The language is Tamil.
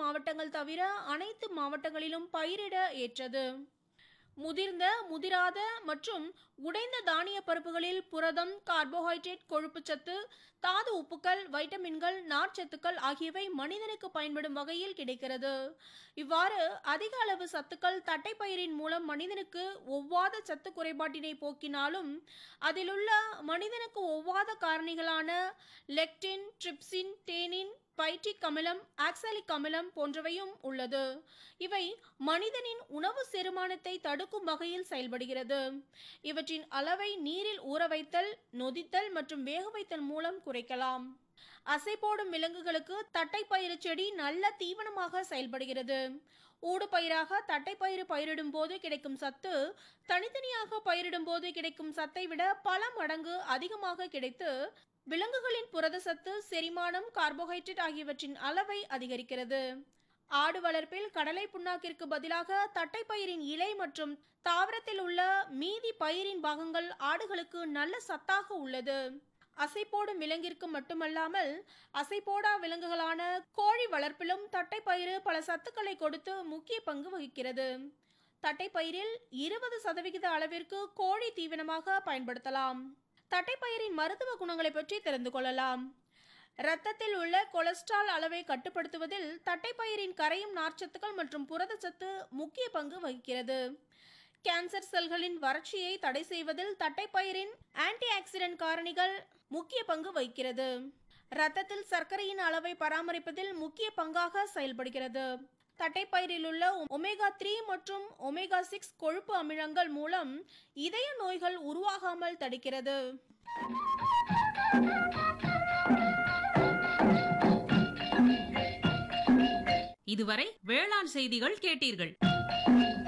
மாவட்டங்கள் தவிர அனைத்து மாவட்டங்களிலும் பயிரிட ஏற்றது முதிர்ந்த முதிராத மற்றும் உடைந்த தானிய பருப்புகளில் புரதம் கார்போஹைட்ரேட் கொழுப்புச்சத்து தாது உப்புக்கள் வைட்டமின்கள் நார்ச்சத்துக்கள் ஆகியவை மனிதனுக்கு பயன்படும் வகையில் கிடைக்கிறது இவ்வாறு அதிக அளவு சத்துக்கள் தட்டைப்பயிரின் மூலம் மனிதனுக்கு ஒவ்வாத சத்து குறைபாட்டினை போக்கினாலும் அதிலுள்ள மனிதனுக்கு ஒவ்வாத காரணிகளான லெக்டின் ட்ரிப்சின் டேனின் பைட்டிக் அமிலம் ஆக்சாலிக் அமிலம் போன்றவையும் உள்ளது இவை மனிதனின் உணவு செரிமானத்தை தடுக்கும் வகையில் செயல்படுகிறது இவற்றின் அளவை நீரில் ஊற வைத்தல் நொதித்தல் மற்றும் வேக வைத்தல் மூலம் குறைக்கலாம் அசை போடும் விலங்குகளுக்கு தட்டைப்பயிறு செடி நல்ல தீவனமாக செயல்படுகிறது ஊடுபயிராக தட்டைப்பயிறு பயிரிடும் போது கிடைக்கும் சத்து தனித்தனியாக பயிரிடும் போது கிடைக்கும் சத்தை விட பல மடங்கு அதிகமாக கிடைத்து விலங்குகளின் புரத சத்து செரிமானம் கார்போஹைட்ரேட் ஆகியவற்றின் அளவை அதிகரிக்கிறது ஆடு வளர்ப்பில் கடலை புண்ணாக்கிற்கு பதிலாக தட்டைப்பயிரின் இலை மற்றும் தாவரத்தில் உள்ள மீதி பயிரின் பாகங்கள் ஆடுகளுக்கு நல்ல சத்தாக உள்ளது அசைப்போடும் விலங்கிற்கு மட்டுமல்லாமல் அசைப்போடா விலங்குகளான கோழி வளர்ப்பிலும் தட்டைப்பயிறு பல சத்துக்களை கொடுத்து முக்கிய பங்கு வகிக்கிறது தட்டைப்பயிரில் இருபது சதவிகித அளவிற்கு கோழி தீவனமாக பயன்படுத்தலாம் தட்டைப்பயிரின் மருத்துவ குணங்களை பற்றி தெரிந்து கொள்ளலாம் இரத்தத்தில் உள்ள கொலஸ்ட்ரால் அளவை கட்டுப்படுத்துவதில் தட்டைப்பயிரின் கரையும் நார்ச்சத்துக்கள் மற்றும் புரதச்சத்து முக்கிய பங்கு வகிக்கிறது கேன்சர் செல்களின் வறட்சியை தடை செய்வதில் தட்டைப்பயிரின் ஆன்டி ஆக்சிடென்ட் காரணிகள் முக்கிய பங்கு வகிக்கிறது இரத்தத்தில் சர்க்கரையின் அளவை பராமரிப்பதில் முக்கிய பங்காக செயல்படுகிறது தட்டைப்பயிரில் உள்ள ஒமேகா த்ரீ மற்றும் ஒமேகா சிக்ஸ் கொழுப்பு அமிலங்கள் மூலம் இதய நோய்கள் உருவாகாமல் தடுக்கிறது இதுவரை வேளாண் செய்திகள் கேட்டீர்கள்